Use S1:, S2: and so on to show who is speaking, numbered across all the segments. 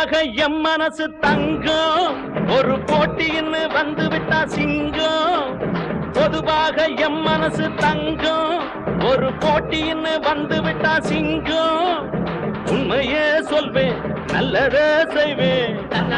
S1: பொதுவாக எம் மனசு தங்கம் ஒரு போட்டின்னு வந்து விட்டா சிங்கம் பொதுவாக எம் மனசு தங்கம் ஒரு போட்டின்னு வந்து விட்டா சிங்கம் உண்மையே சொல்வேன் நல்லதே செய்வேன்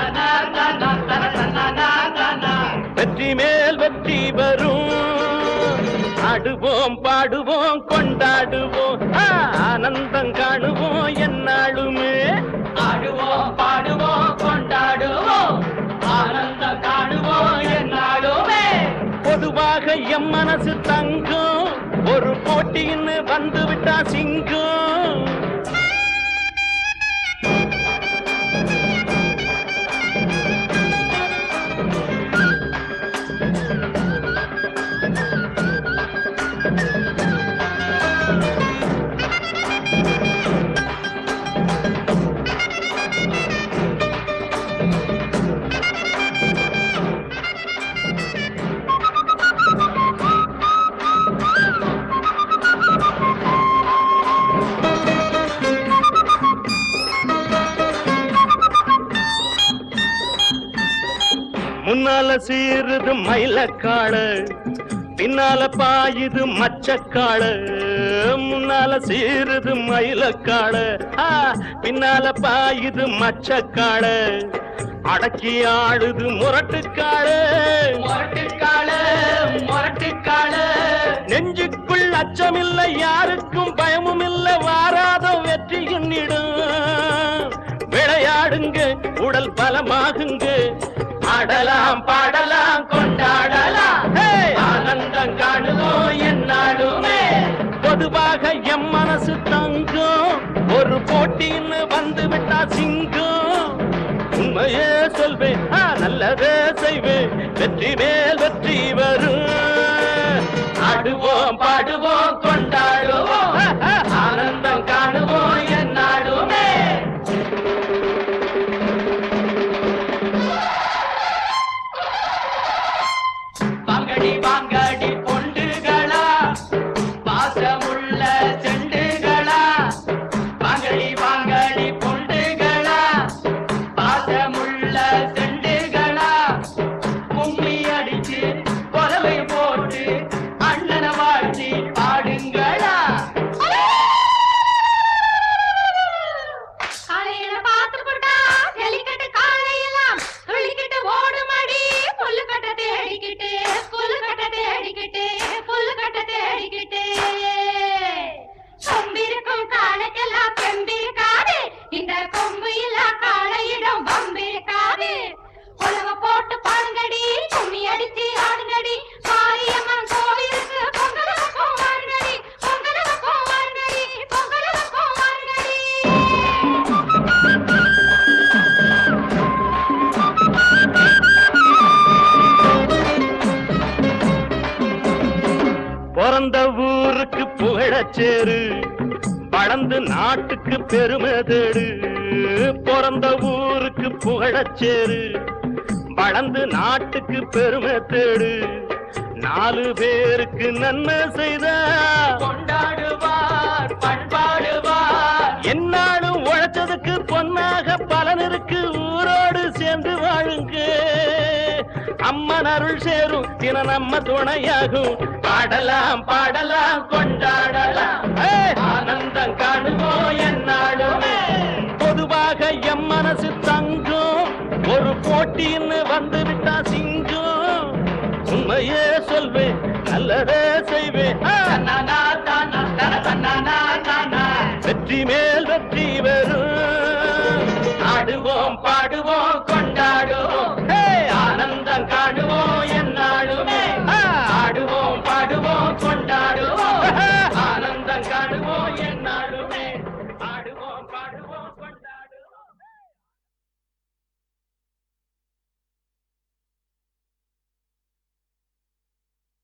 S1: வெற்றி மேல் வெற்றி வரும் ஆடுவோம் பாடுவோம் கொண்டாடுவோம் ஆ, ஆனந்தம் காணுவோம் என்னாலுமே
S2: ஆடுவோம் பாடுவோம் கொண்டாடுவோம் ஆனந்தம் காணுவோம் என்னாலுமே
S1: பொதுவாக எம் மனசு தங்கம் ஒரு போட்டின்னு வந்து விட்டா சிங்கம் முன்னால சீருது மயிலக்காடு பின்னால பாயுது மச்சக்காடு முன்னால சீருது மயிலக்காடு ஆ, பின்னால பாயுது மச்சக்காடு அடக்கி ஆடுது முரட்டுக்காடு
S2: முரட்டுக்கால முரட்டுக்கால
S1: நெஞ்சுக்குள் அச்சமில்லை யாருக்கும் பயமும் இல்லை வாராத வெற்றி என்னிடும் விளையாடுங்க உடல் பலமாகுங்க
S2: ஆடலாம் பாடலாம் கொண்டாடலாம்
S1: ஹே!
S2: ஆனந்தம் காணுவோம் என்னாலுமே
S1: பொதுவாக எம் மனசு தங்கம் ஒரு போட்டின்னு வந்து விட்டா சிங்கம் உண்மையே சொல்வேன் ஆ, நல்லதே செய்வேன் வெற்றி மேல் வெற்றி வரும்
S2: ஆடுவோம் பாடுவோம் கொண்டாடுவோம் ஆனந்தம் காணுவோம் என்னாலுமே வாங்கடி வாங்கடி பொண்டுகளா பாசமுள்ள செண்டுகளா வாங்கடி வாங்கடி பொண்டுகளா பாசமுள்ள செண்டுகளா கும்மி அடிச்சு கொலவை போட்டு அண்ணனை வாழ்த்தி பாடுங்களா
S3: காலையில பார்த்து போட்டா ஜல்லிக்கட்டு காலையெல்லாம் துள்ளிக்கிட்டு ஓடுமடி புல்லு கட்ட தேடிக்கிட்டு புல்லு கட்ட தேடிக்கிட்டு புல்லு கட்ட தேடிக்கிட்டு கொம்பிருக்கும் காலைக்கெல்லாம் பெம்பிருக்காது இந்த கொம்பு இல்ல காளையிடம் பம்பிருக்காது உலக போட்டு பாடுங்கடி கும்மி அடிச்சு ஆடுங்கடி மாரியம்மன் கோயிலுக்கு பொங்கல் வைப்போம் வாருங்கடி பொங்கல் வைப்போம் வாருங்கடி பொங்கல் வைப்போம் வாருங்கடி
S1: பிறந்த ஊருக்கு புகழச்சேரு வளர்ந்து நாட்டுக்கு பெருமை தேடு பிறந்த ஊருக்கு புகழச்சேரு வளர்ந்து நாட்டுக்கு பெருமை தேடு நாலு பேருக்கு நன்மை செய்த
S2: கொண்டாடுவார் பண்பாடுவார்
S1: என்னாலும் உழைச்சதுக்கு பொன்னாக பலன் இருக்கு ஊரோடு சேர்ந்து வாழுங்க அம்மன் அருள் சேரும் தின நம்ம துணையாகும்
S2: பாடலாம் பாடலாம் கொண்டாடலாம்
S1: ஏய்!
S2: ஆனந்தம் காணுவோம் என்னாலுமே
S1: பொதுவாக எம் மனசு தங்கம் ஒரு போட்டின்னு வந்து விட்டா சிங்கம் உண்மையே சொல்வேன் நல்லதே செய்வேன் ஆ!
S2: தன்னானா தானா தன தன்னானா தானா
S1: வெற்றி மேல் வெற்றி வரும்
S2: ஆடுவோம் பாடுவோம்